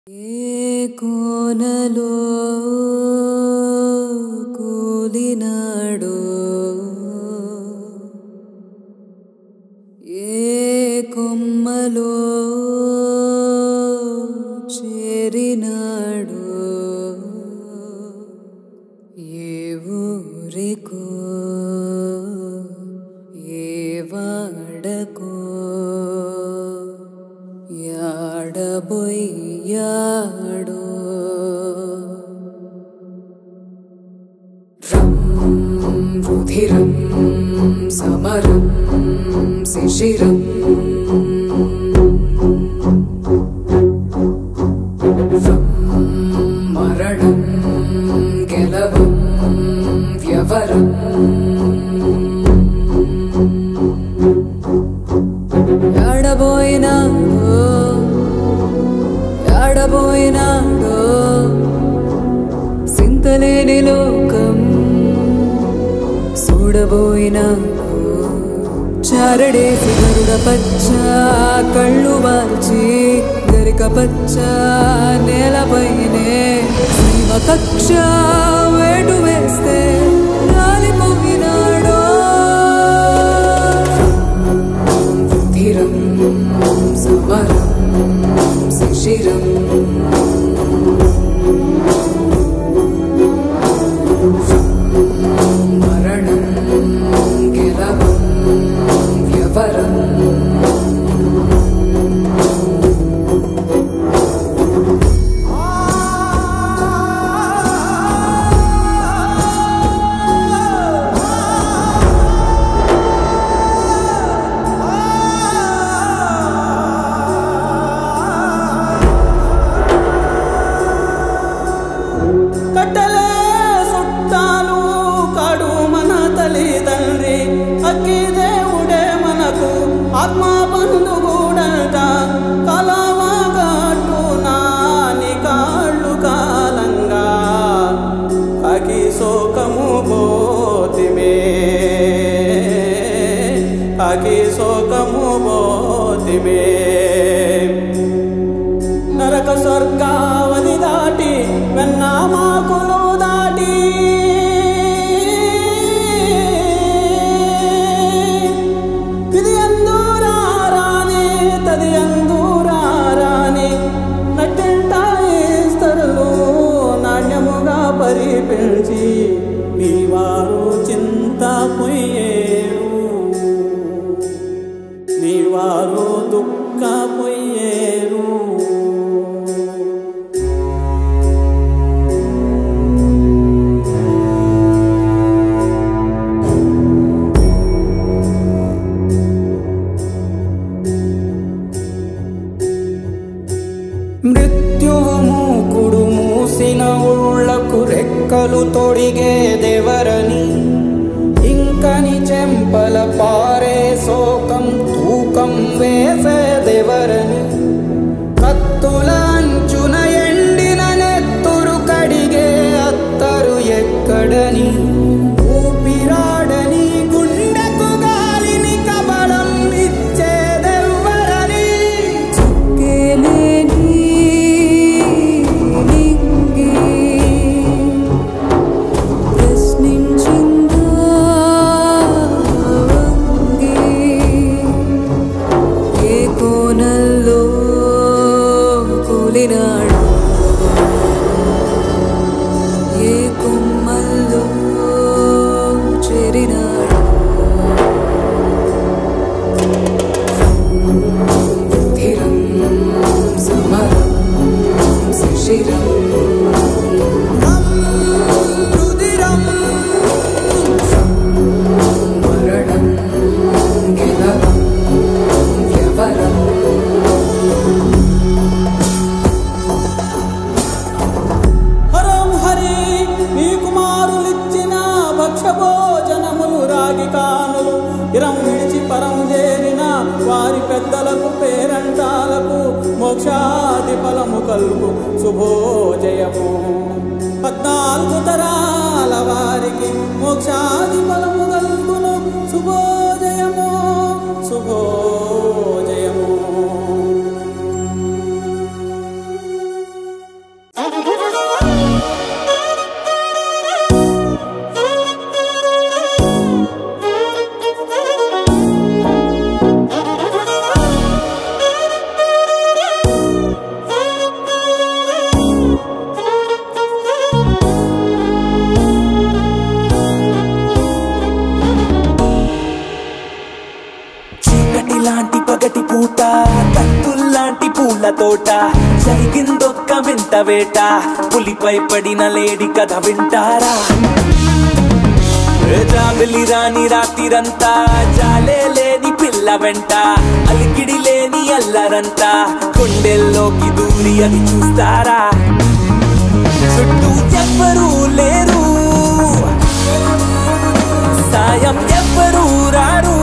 ఏ కోనలో కూలినాడో ఏ కొమ్మలో చేరినాడో ఏ ఊరికో ఏ వాడకో యాడబోయ్యాడో రం రుధిరం సమరం శిశిరం రం మరణం గెలవం వ్యవరం ఎడబోయినాడో ఎడబోయినాడో సింతలేని లోకం చూడబోయినాడో చారడేసి గరుడ పచ్చ కళ్ళు వాల్చి గరిక పచ్చ నేలపైనే సీమ కక్ష వేటు వేస్తే రాలిపోయినాడో రుధిరం సమరం శిశిరం మరణం గెలవం వ్యవరం కట్టలే సుట్టాలు కాడు మన తల్లిదండ్రి అక్కి దేవుడే మనకు ఆత్మ బంధువుడంట కలవగట్టు నాని కాళ్ళు కాలంగా అకి శోకము పోతిమే అకి శోకము పోతిమే నరక స్వర్గావధి దాటి వెన్నామాకులు దాటి ఇది అందూరారాని తది అందూరారాని నట్టెంట ఇస్తరులు నాణ్యముగా పరిపించి మీ వారు చింత పొయ్యేరు మీ వారు దుఃఖ పొయ్యేరు మృత్యువు మూకుడు మూసిన ఉళ్ళకు రెక్కలు తొడిగే దేవరని ఇంకని చెంపల పారే శోకం తూకం వేసే దేవరని కత్తుల అంచున ఎండిన నెత్తురు కడిగే అత్తరు ఎక్కడని ఊపిరాడని గుండెకు గాలిని కబళం ఇచ్చేదెవ్వరని చుక్కెలేని నింగి ప్రశ్నించిందా వంగి ఏ కోనల్లో కూలినాడు ఏ కొమ్మల్లో చేరినాడు రుధిరం సమరం శిశిరం రుదిరం మరణం గెలవం వ్యవరం హరం హరి మీ కుమారులిచ్చిన భక్షభోజనములు రాగి కానులు ఇరం విడిచి పరం చేరిన వారి పెద్దలకు పేరంటాలకు మోక్షాది ఫలము కలుగు శుభోజయము పద్నాలుగు తరాల వారికి మోక్షాది ఫలము కలుగును శుభోజయము శుభోజయము చోట జరిగిందొక్క వింత వేట పులిపై పడిన లేడి కథ వింటారా జాబిలి రాని రాత్రిరంతా జాలే లేని పిల్ల వెంట అలికిడి లేని అల్లరంతా కొండెల్లోకి దూరి అది చూస్తారా చుట్టూ ఎవ్వరూ లేరు సాయం ఎవ్వరూ రారు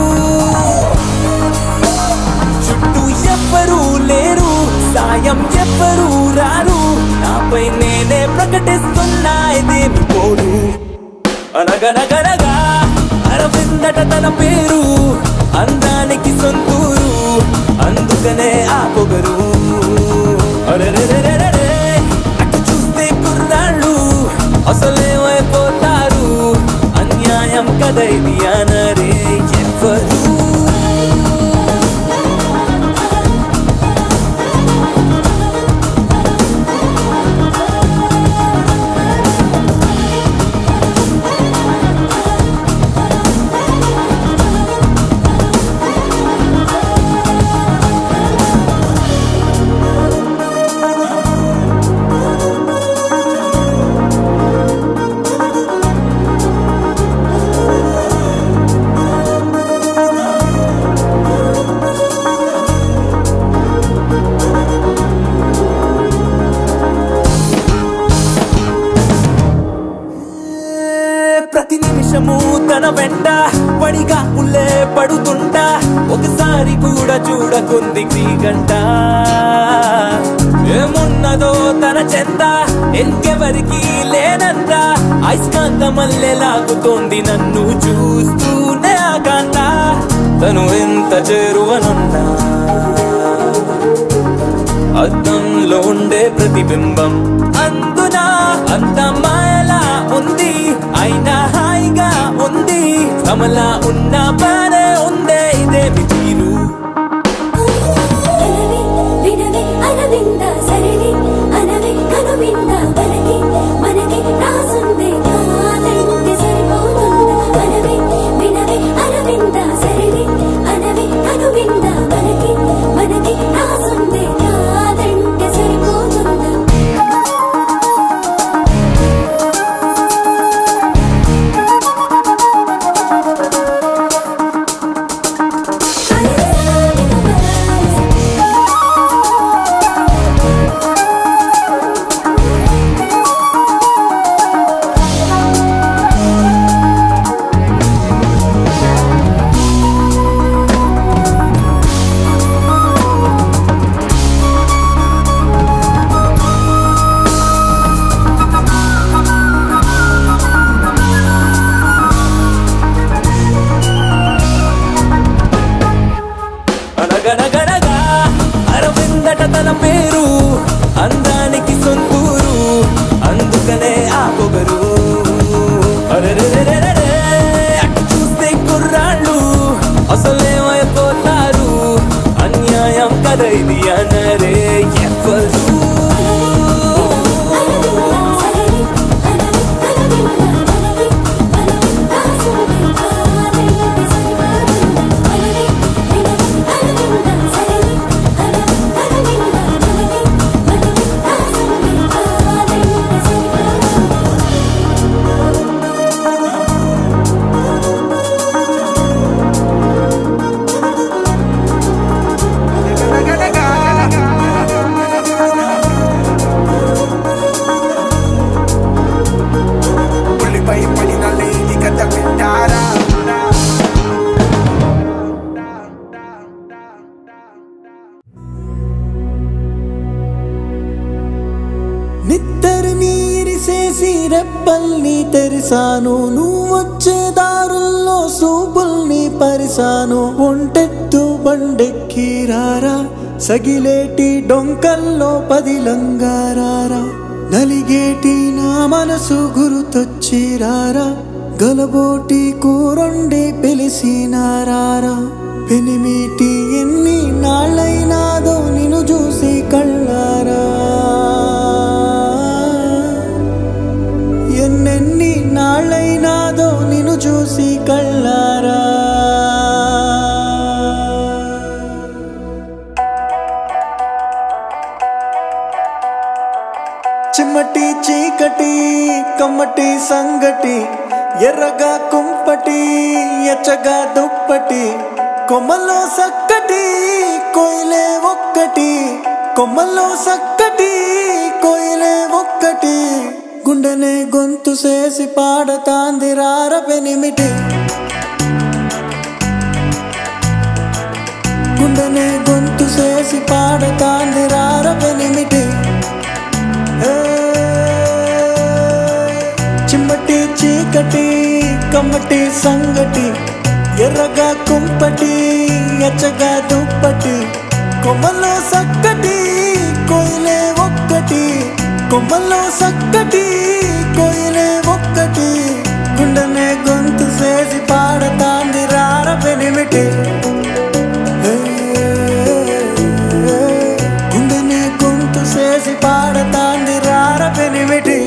చుట్టూ ఎవ్వరూ లేరు సాయం ఎవ్వరూ రారు నాపై నేనే ప్రకటిస్తున్నా ఇదేమి పోరు అనగనగనగా అరవిందట తన పేరు అందానికి సొంతూరు అందుకనే ఆ పొగరు అరెరెరెరెరెరే, అటు చూస్తే కుర్రాళ్ళు అసలేమైపోతారు అన్యాయం కదా ఇది అనరే ఎవ్వరు ప్రతి నిమిషము తన వెంట పడిగా పుల్లే పడుతుంటా ఒకసారి కూడా చూడకుంది గంట ఏమున్నదో తన చెంత ఇంకెవరికి లేనంత అయస్కాంత మల్లె లాగుతోంది నన్ను చూస్తూనే ఆకాంత తను ఎంత చేరువనున్నా అద్దంలో ఉండే ప్రతిబింబం అందున అంత మాయలా ఉంది అయినా హాయిగా ఉంది కమలా ఉన్న బానే ఉందే ఇదేమి తీరు అనవే వినవే అరవింద సరిని అనవే కనువింద మనకి మనకి రాసుందే కాదంటే సరిపోతుందా అనవే వినవే అరవింద సరిని అనవే కనువింద మనకి మనకి రాసుందే కాదంటే సరిపోతుందా అనగనగనగా అరవిందట తన పేరు అందానికి సొంతూరు అందుకనే ఆ పొగరు అరెరెరెరెరెరే, అటు చూస్తే కుర్రాళ్ళు అసలేమైపోతారు అన్యాయం కదా ఇది అనరే ఎవ్వరు పులిపై పడిన లేని కథ వింటారా నిద్దరు నీరిసేసి రెప్పల్ని తెరిసాను నువ్వొచ్చే దారుల్లో సూపుల్ని పరిసాను ఒంటెత్తు బండెక్కి రారా సగిలేటి డొంకల్లో పదిలంగారారా నలిగేటి నా మనసు గురుతొచ్చి రారా గలబోటి కూరొండి పిలిసినారారా పెనిమిటి ఎన్ని నాళ్ళైనాదో నిన్ను చూసి కళ్ళారా ఎన్నెన్ని నాళ్ళైనాదో నిన్ను చూసి కళ్ళారా చిమ్మటి చీకటి కమ్మటి సంగటి ఎర్రగా కుంపటి ఎచ్చగా దుప్పటి కొమ్మల్లో సక్కటి కోయిలే ఒక్కటి కొమ్మల్లో సక్కటి కోయిలే ఒక్కటి గుండెనే గొంతు చేసి పాడతాంది రారపెనిమిటి గుండెనే గొంతు చేసి పాడతాంది రారపెనిమిటి ఏ, చిమ్మటి చీకటి కమ్మటి సంగటి ఎర్రగా కుంపటి ఎచ్చగా దుప్పటి కొమ్మల్లో సక్కటి కోయిలే ఒక్కటి కొమ్మల్లో సక్కటి కోయిలే ఒక్కటి గుండెనే గొంతు చేసి పాడతాంది రార పెనిమిటి గుండెనే గొంతు చేసి పాడతాంది రార పెనిమిటి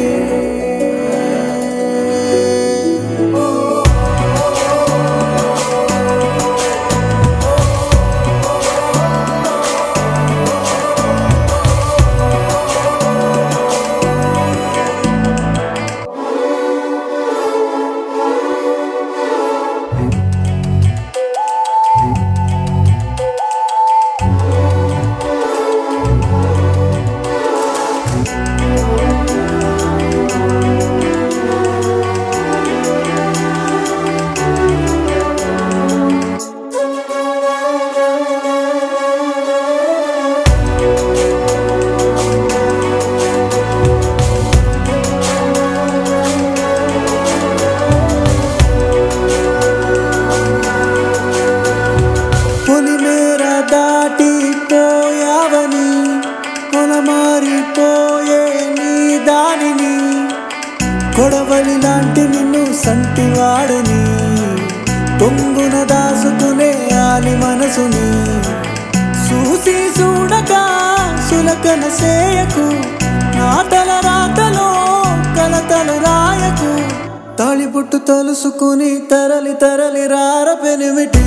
పొలిమేర దాటి పోయావని పొలమారిపోయే నీ దానిని కొడవలి లాంటి నిన్ను సంటివాడని పొంగున దాసుకునే ఆలి మనసుని చూసి చూడక సులకన సేయకు నాటల రాతలో కలతలు రాయకు తాళిపుట్టు తలుసుకుని తరలి తరలి రార పెనిమిటి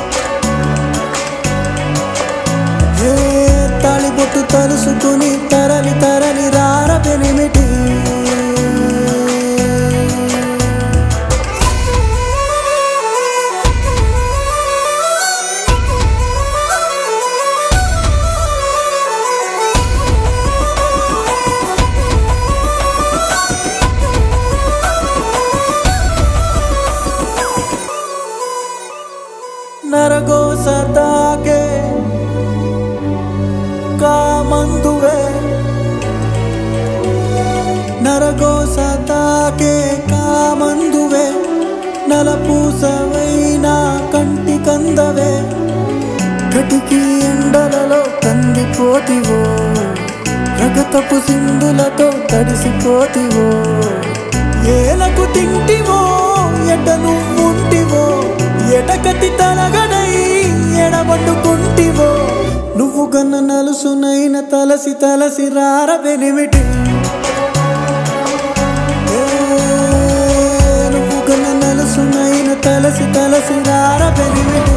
ఏ తాళిబొట్టు తలుసుకుని తరలి తరలి రార పెనిమిటి నరగోస తాగే కామందువే నరగోస తాకే కామందువే నలపూసవైనా కంటి కందవే కటికి ఎండలలో కందిపోతివో రగతపు సింధులతో తడిసిపోతివో ఏలకు తింటివో ఎట నువ్వుంటివో ఎటకటి తలగడై ఎడబట్టుకుంటివో నువ్వు గన్న నలుసునైన తలసి తలసి రార బెనిమిటి ఏ, నువ్వు గన్న నలుసునైన తలసి తలసి రార బెనిమిటి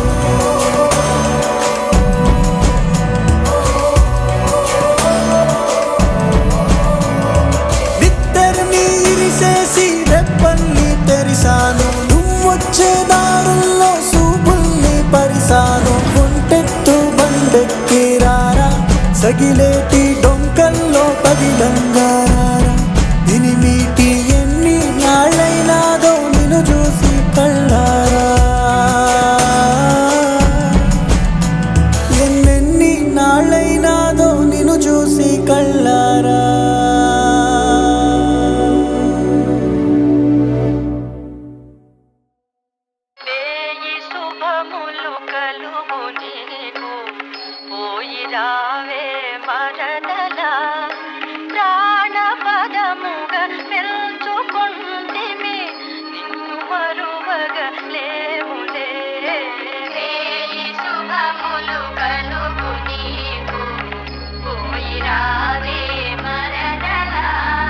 నిద్దరిని ఇరిసేసి రెప్పల్ని తెరిసాను నువ్వొచ్చే దారుల్లో సూపుల్ని పరిసాను ఒంటెత్తు బండెక్కి రారా సగిలేటి డొంకల్లో పదిలంగారారా ఎనిమిటి ఎన్ని నాళ్ళైనాదో నిన్ను చూసి కళ్ళారా ఎన్నెన్ని నాళ్ళైనాదో నిన్ను చూసి కళ్ళారా వేయి శుభములు కలుగు నీకు పోయి రావే మరదలా ప్రాణ పదముగా నిల్చుకుంటిమి నిన్ను మరువగ లేవులే వేయి శుభములు కలుగు నీకు పోయి రావే మరదలా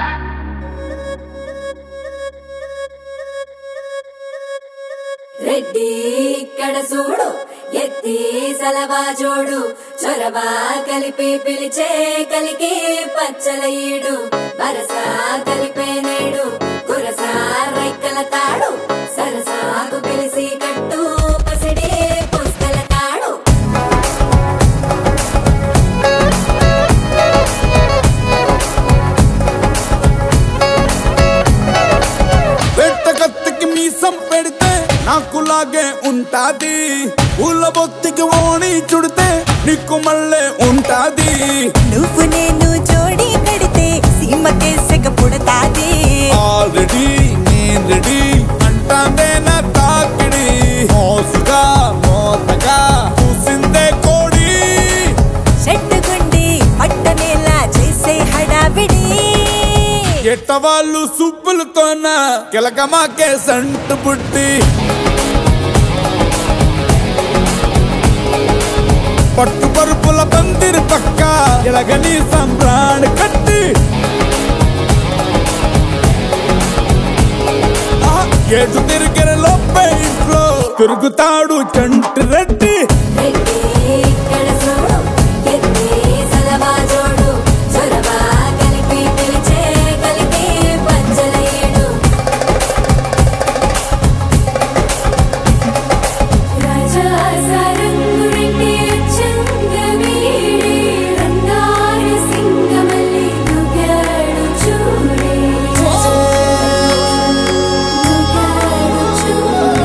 రెడ్డి ఇక్కడ చూడు ఎత్తి సలవా జోడు చొరవ కలిపి పిలిచే కలికి పచ్చల ఈడు వరస కలిపే నేడు కురస రైకల తాడు సరసాకు పిలిసి కట్టు పసిడి పుస్తల తాడు పెట్ట కత్తికి మీసం పెడితే నాకు లాగే ఉంటాది పూల బొత్తికి ఓణి చుడితే నీకు మళ్ళీ ఉంటాది నువ్వు నేను జోడి కడితే సీమకే సెగ పుడతాది ఆల్రెడీ నేను రెడీ అంటాందే నా తాకిడి మోసుగా మోతగా చూసిందే కోడి చెట్టుగుండి పట్టనేలా చేసే హడావిడి ఎట్ట వాళ్ళు సుబ్బులతోన కిలకమాకే సంటు పుట్టి పట్టు పరుపుల పందిరి పక్క ఎలగని సంబ్రాణి కట్టి ఆ, ఏడు తిరిగిన లోపే ఇంట్లో తిరుగుతాడు చంటి రెడ్డి రెడ్డి ఇక్కడ చూడు ఎత్తి సలవా జోడు చొరవ కలిపి పిలిచే కలిపి పంచల ఏడు రాజా సారంగు రెడ్డి అచ్చంగ వీడి రంగార సింగమల్లి దుగాడు చూడే దుగాడు చూడే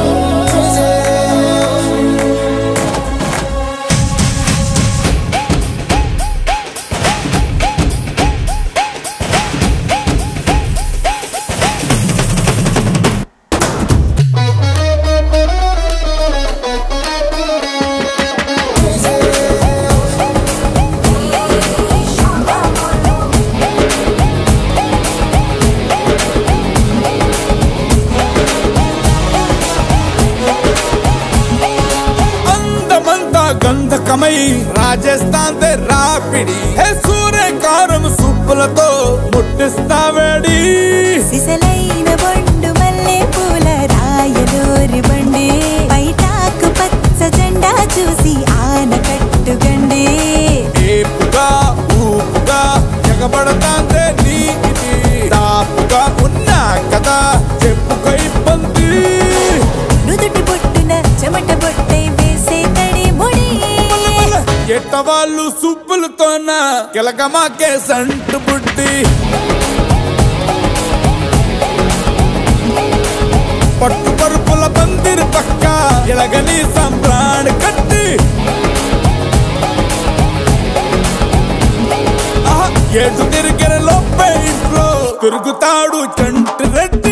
అందమంతా గంధకమై రాజస్థాన్ దే రాపిడి హే సూర్యకారం సుబ్బులతో ముట్టిస్తావేడి సిసలైన బొండు మల్లె పూల రాయలూరి బండి బయటాకు పచ్చ జెండా చూసి ఆనకట్టు గండి ఏపుగా ఊపుగా ఎగబడతాందే నీ ఇది తాపుగా ఉన్నా కదా చెప్పుకో ఇబ్బంది నుదుటి బొట్టున చెమట బొట్టై వేసే తడి ముడి ఎట్ట వాళ్ళు సుబ్బులతోన కిలకమాకే సంటు బుడ్డి పట్టు పరుపుల పందిరి పక్క ఎలగని సంబ్రాణి కట్టి ఆహా, ఏడు తిరిగిన లోపే ఇంట్లో తిరుగుతాడు చంటి రెడ్డి